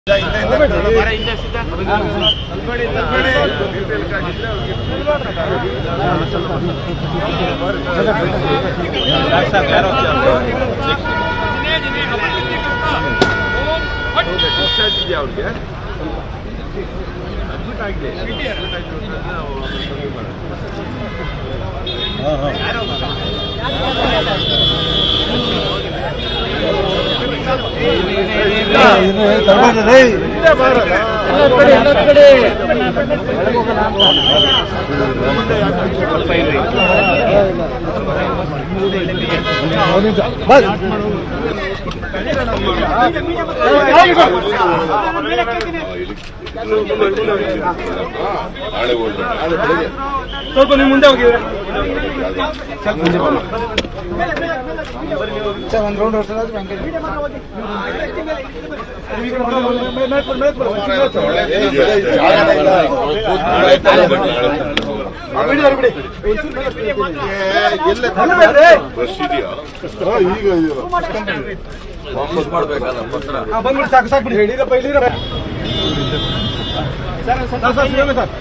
ಹುಷಾರಿದ್ಯಾ ಅವ್ರಿಗೆ ಅಡ್ಮಿಟ್ ಆಗಿದೆ ನಾಳೆ ಹೋಗ್ಬೇಕು ಸ್ವಲ್ಪ ನೀವು ಮುಂದೆ ಹೋಗಿದ್ರೆ ಒಂದು ರೌಂಡ್ ಹೊಡ್ಸೋದು ಬ್ಯಾಂಕಲ್ಲಿ ಬಸ್ ಇದೆಯಾ ಈಗ ವಾಪಸ್ ಮಾಡ್ಬೇಕಲ್ಲ ಪತ್ರ ಬಂದ್ಬಿಡಿ ಸಾಕು ಸಾಕು ಬಿಡಿ ಹಿಡೀರಪ್ಪ ಇಲ್ಲಿರಪ್ಪ ಸರ್ ಸರ್ ಸರ್ ಸಿಗೋಣ ಸರ್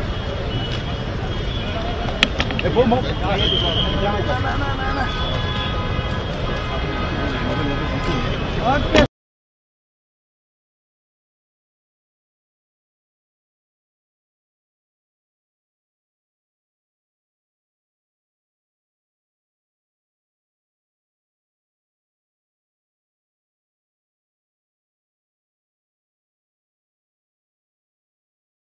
ಏ, ಬೋ- ಬೋ- ಓಕೆ